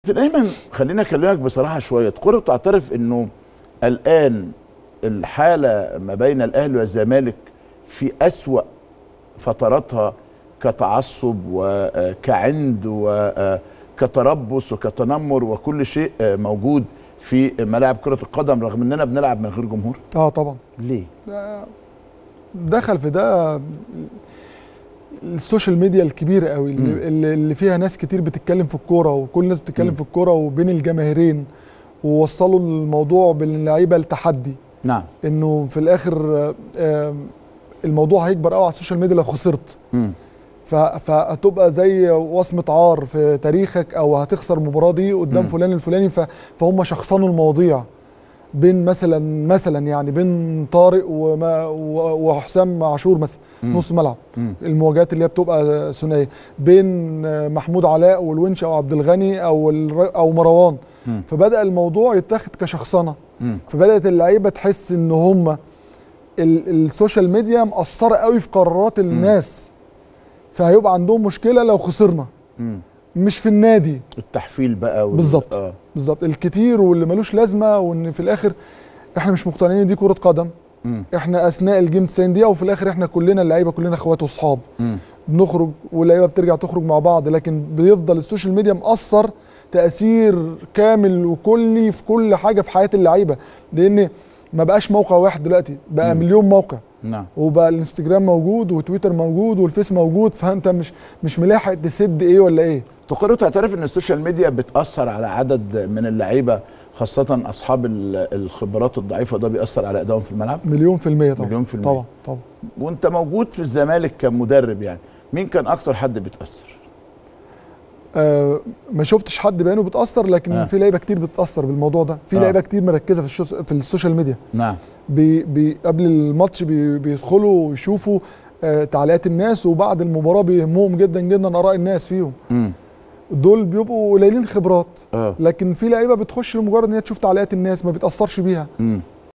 دايما خليني اكلمك بصراحه شويه كره تعترف انه الان الحاله ما بين الاهلي والزمالك في اسوا فتراتها كتعصب وكعند وكتربص وكتنمر وكل شيء موجود في ملاعب كره القدم رغم اننا بنلعب من غير جمهور اه طبعا ليه ده دخل في ده السوشيال ميديا الكبيره قوي اللي, اللي فيها ناس كتير بتتكلم في الكوره وكل الناس بتتكلم مم. في الكوره وبين الجماهيرين ووصلوا الموضوع باللعيبه لتحدي نعم انه في الاخر آه، آه، الموضوع هيكبر قوي على السوشيال ميديا لو خسرت مم. ف- فهتبقى زي وصمه عار في تاريخك او هتخسر المباراه دي قدام مم. فلان الفلاني ف- فهم شخصنوا المواضيع بين مثلا مثلا يعني بين طارق وما و- وحسام عاشور مثلا مم. نص ملعب مم. المواجهات اللي هي بتبقى ثنائيه بين آه، محمود علاء والونش او عبد الغني او الر- او مروان مم. فبدا الموضوع يتاخد كشخصنه مم. فبدات اللعيبه تحس ان هم ال- السوشيال ميديا مأثره قوي في قرارات الناس فهيبقى عندهم مشكله لو خسرنا مم. مش في النادي التحفيل بقى وال... بالظبط. آه. بالظبط الكتير واللي ملوش لازمه وان في الاخر احنا مش مقتنعين إن دي كره قدم مم. احنا اثناء الجيم 90 دقيقه وفي الاخر احنا كلنا اللعيبه كلنا اخوات واصحاب مم. بنخرج واللعيبه بترجع تخرج مع بعض لكن بيفضل السوشيال ميديا مأثر تأثير كامل وكلي في كل حاجه في حياه اللعيبه لان ما بقاش موقع واحد دلوقتي بقى مم. مليون موقع نعم وبقى الانستجرام موجود وتويتر موجود والفيس موجود فانت مش مش ملاحق تسد ايه ولا ايه تقر تعترف ان السوشيال ميديا بتاثر على عدد من اللعيبه خاصه اصحاب ال- الخبرات الضعيفه ده بيأثر على ادائهم في الملعب مليون في المية طبعا مليون في المية. طبعا طبعا وانت موجود في الزمالك كمدرب يعني مين كان اكتر حد بيتاثر آه ما شفتش حد بعينه بيتاثر لكن آه. في لعيبه كتير بتتاثر بالموضوع ده في آه. لعيبه كتير مركزه في الشوس في السوشيال ميديا نعم بي بي قبل الماتش بي بيدخلوا ويشوفوا آه تعليقات الناس وبعد المباراه بيهمهم جدا جدا اراء الناس فيهم امم دول بيبقوا قليلين خبرات اه لكن في لعيبه بتخش لمجرد ان هي تشوف تعليقات الناس ما بيتاثرش بيها امم